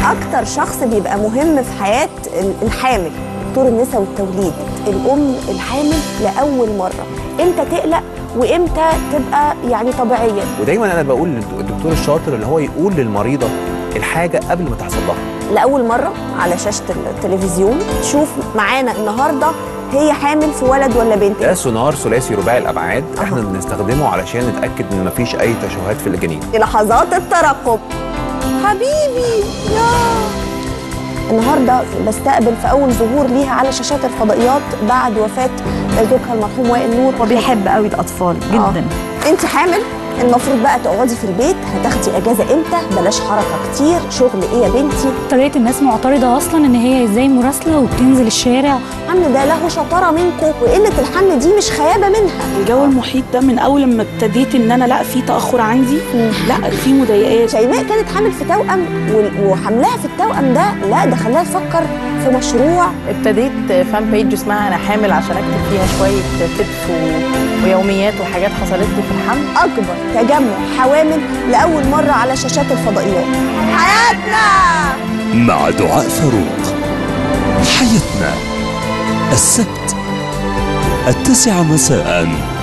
اكتر شخص بيبقى مهم في حياه الحامل دكتور النساء والتوليد الام الحامل لاول مره امتى تقلق وامتى تبقى يعني طبيعيه ودايما انا بقول للدكتور الشاطر اللي هو يقول للمريضه الحاجه قبل ما تحصل لها لاول مره على شاشه التلفزيون تشوف معانا النهارده هي حامل في ولد ولا بنت ده سونار ثلاثي رباعي الابعاد احنا بنستخدمه علشان نتاكد ان مفيش اي تشوهات في الجنين لحظات الترقب حبيبي يا النهارده بستقبل في اول ظهور ليها على شاشات الفضائيات بعد وفاه زوجها المرحوم وائل نور هو بيحب قوي الاطفال جدا آه. انت حامل المفروض بقى تقعدي في البيت هتاخدي اجازه امتى بلاش حركه كتير شغل ايه يا بنتي طريقه الناس معترضه اصلا ان هي ازاي مراسله وبتنزل الشارع الحمل ده له شطاره منكم وقله الحمل دي مش خيابه منها الجو المحيط ده من اول ما ابتديت ان انا لا في تاخر عندي لا في مضايقات شيماء كانت حامل في توأم وحملها في التوأم ده لا ده خلاها تفكر في مشروع ابتديت فان بيج اسمها انا حامل عشان اكتب فيها شويه تبس و... ويوميات وحاجات حصلت لي في الحمل اكبر تجمع حوامل لاول مره على شاشات الفضائيات حياتنا مع دعاء فاروق حياتنا السبت التاسعة مساء